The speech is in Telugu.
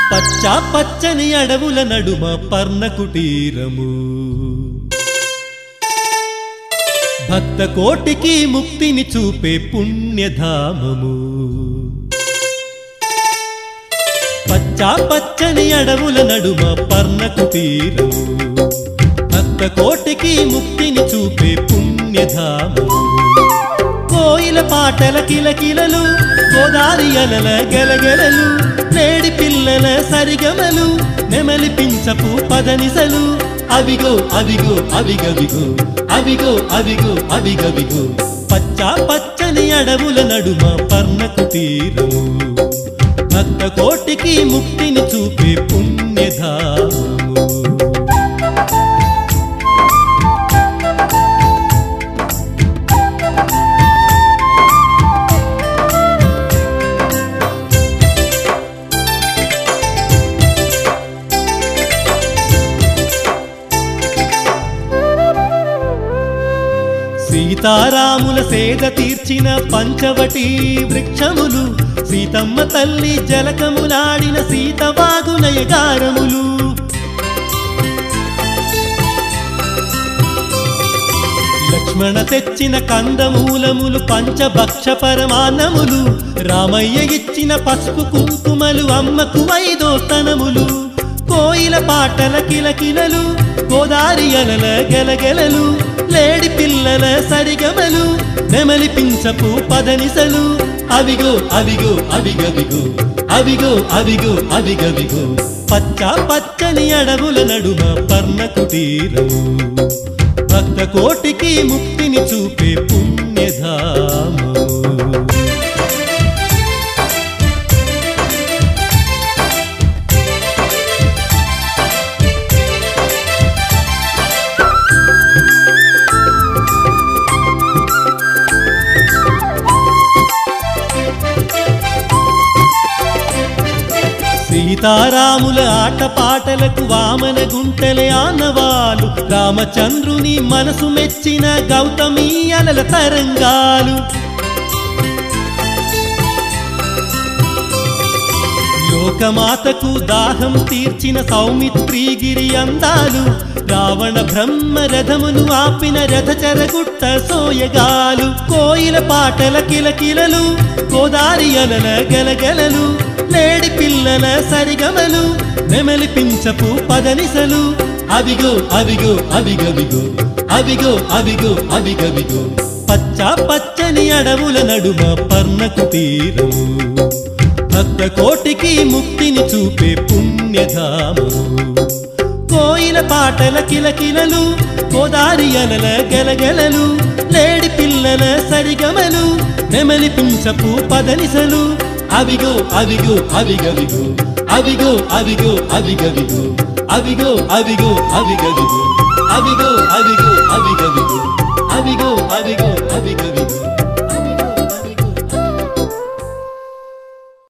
పచ్చా పచ్చని అడవుల నడుమ పర్ణ కుటీరము భక్త కోటికి ముక్తిని చూపే పుణ్యధామము పచ్చా పచ్చని అడవుల నడుమ పర్ణ కుటీరము భక్త కోటికి ముక్తిని చూపే పుణ్యధామము కోయిల పాటల కిలకిలలు గోదారి అలల గెలగెలలు నేడి పిల్లల సరిగమలు నెమలి పించపు పదనిసలు అవిగో అవిగో అవిగవిగో అవిగో అవిగో అవిగవిగో పచ్చా పచ్చని అడవుల నడుమ పర్ణ కుటీరము భక్త కోటికి ముక్తిని చూపే పుణ్యధామము సీతారాముల సేద తీర్చిన పంచవటి వృక్షములు సీతమ్మ తల్లి జలకములాడిన సీతవాగునయగారములు లక్ష్మణ తెచ్చిన కందమూలములు పంచభక్ష పరమాన్నములు రామయ్య ఇచ్చిన పసుపు కుంకుమలు అమ్మకు వైదోస్తనములు కోయిల పాటల కిలకిలలు గోదారి అలల గెలగెలలు లేడి పిల్లల సరిగమలు నెమలి పించపు పదనిసలు అవిగో అవిగో అవిగవిగో అవిగో అవిగో అవిగవిగో పచ్చ పచ్చని అడవుల నడుమ పర్ణ కుటీరము భక్త కోటికి ముక్తిని చూపే పుణ్యధామము సీతారాముల ఆటపాటలకు వామన గుంటలే ఆనవాలు రామచంద్రుని మనసు మెచ్చిన గౌతమి అలల తరంగాలు లోకమాతకు దాహం తీర్చిన సౌమిత్రిగిరి అందాలు రావణ బ్రహ్మ రథమును ఆపిన రథ చెరగుట్ట సోయగాలు కోయిల పాటల కిలకిలలు గోదారి అలల గలగలలు లేడి పిల్లల సరిగమలు నెమలి పించపు పదనిసలు అవిగో అవిగో అవిగవిగో అవిగో అవిగో అవిగవిగో పచ్చ పచ్చని అడవుల నడుమ పర్ణ కుటీరము భక్త కోటికి ముక్తిని చూపే పుణ్యధామము కోయిల పాటల కిలకిలలు గోదారి అలల గెలగెలలు లేడి పిల్లల సరిగమలు నెమలి పించపు పదనిసలు అవిగో అవిగో అవిగవిగో అవిగో అవిగో అవిగవిగో అవిగో అవిగో అవిగవిగో అవిగో అవిగో అవిగవిగో అవిగో అవిగో అవిగవిగో